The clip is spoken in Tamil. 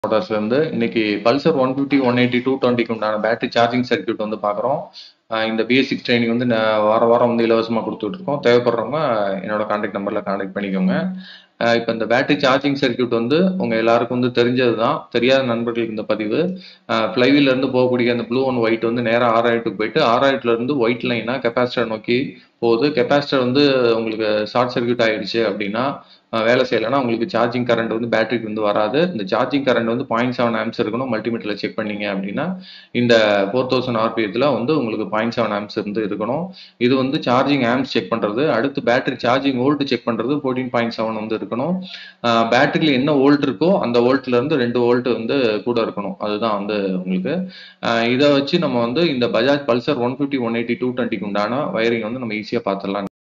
மோட்டார்ஸ்லேருந்து இன்னைக்கு Pulsar one fifty one eighty two டுவெண்ட்டிக்கு உண்டான பேட்டரி சார்ஜிங் சர்க்யூட் வந்து பார்க்குறோம் இந்த பேசிக் ட்ரைனிங் வந்து நான் வார வாரம் வந்து இலவசமாக கொடுத்துட்ருக்கோம் தேவைப்படுறவங்க என்னோட காண்டாக்ட் நம்பரில் காண்டாக்ட் பண்ணிக்கோங்க இப்போ இந்த பேட்டரி சார்ஜிங் சர்க்யூட் வந்து உங்கள் எல்லாருக்கும் வந்து தெரிஞ்சது தான் தெரியாத நண்பர்களுக்கு இந்த பதிவு ஃப்ளைவீலேருந்து போகக்கூடிய அந்த ப்ளூ அண்ட் ஒயிட் வந்து நேராக ஆறாயிரத்துக்கு போயிட்டு ஆறாயிரத்துலேருந்து ஒயிட் லைனாக கெப்பாசிட்டர் நோக்கி போகுது கெப்பாசிட்டர் வந்து உங்களுக்கு ஷார்ட் சர்க்யூட் ஆயிடுச்சு அப்படின்னா வேலை செய்யலைன்னா உங்களுக்கு சார்ஜிங் கரண்ட் வந்து பேட்டரிக்கு வந்து வராது இந்த சார்ஜிங் கரண்ட் வந்து பாயிண்ட் செவன் ஆம்ஸ் இருக்கணும் மல்டிமீட்டரில் செக் பண்ணீங்க அப்படின்னா இந்த ஃபோர் தௌசண்ட் ஆர்பிஎத்தில் வந்து உங்களுக்கு பாயிண்ட் செவன் ஆம்ஸ் இருந்து இருக்கணும் இது வந்து சார்ஜிங் ஆம்ஸ் செக் பண்ணுறது அடுத்து பேட்டரி சார்ஜிங் வோல்ட் செக் பண்ணுறது ஃபோர்டீன் பாயிண்ட் செவன் வந்து இருக்கணும் பேட்டரியில் என்ன வோல்ட் இருக்கோ அந்த வோல்ட்லேருந்து ரெண்டு வோல்ட் வந்து கூட இருக்கணும் அதுதான் வந்து உங்களுக்கு இதை வச்சு நம்ம வந்து இந்த Bajaj Pulsar one fifty one eighty two டுவெண்ட்டிக்கு உண்டான வயரிங் வந்து நம்ம ஈஸியாக பார்த்துடலாம்